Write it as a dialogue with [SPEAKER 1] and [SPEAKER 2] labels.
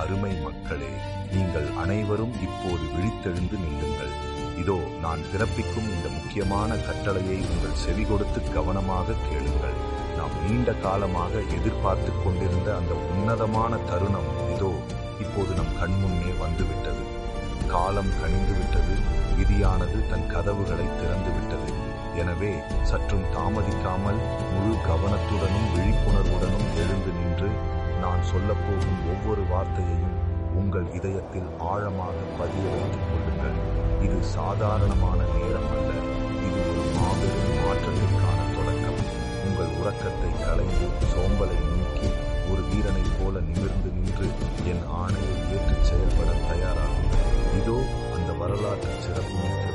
[SPEAKER 1] அருமை மக்களே நீங்கள் அனைவரும் இப்போது விழித்தெழுந்து நில்லுங்கள் இதோ நான் பிறப்பிக்கும் இந்த முக்கியமான கட்டளையை உங்கள் செவி கொடுத்து கவனமாக கேளுங்கள் நாம் நீண்ட காலமாக எதிர்பார்த்து கொண்டிருந்த அந்த உன்னதமான தருணம் இதோ இப்போது நம் கண்முன்னே வந்துவிட்டது காலம் கனிந்து விட்டது விதியானது தன் கதவுகளை திறந்து விட்டது எனவே சற்றும் தாமதிக்காமல் முழு கவனத்துடனும் விழிப்புணர்வுடனும் எழுந்து நின்று நான் சொல்லப்போகும் ஒவ்வொரு வார்த்தையையும் உங்கள் இதயத்தில் ஆழமாக பதிய வைத்துக் கொள்ளுங்கள் இது சாதாரணமான நேரம் அல்ல இது ஒரு மாபெரும் மாற்றத்திற்கான தொடக்கம் உங்கள் உறக்கத்தை களைந்து சோம்பலை நீக்கி ஒரு வீரனைப் போல நிமிர்ந்து நின்று என் ஆணையை ஏற்றுச் செயல்பட தயாராகுங்கள் இதோ அந்த வரலாற்று சிறப்பு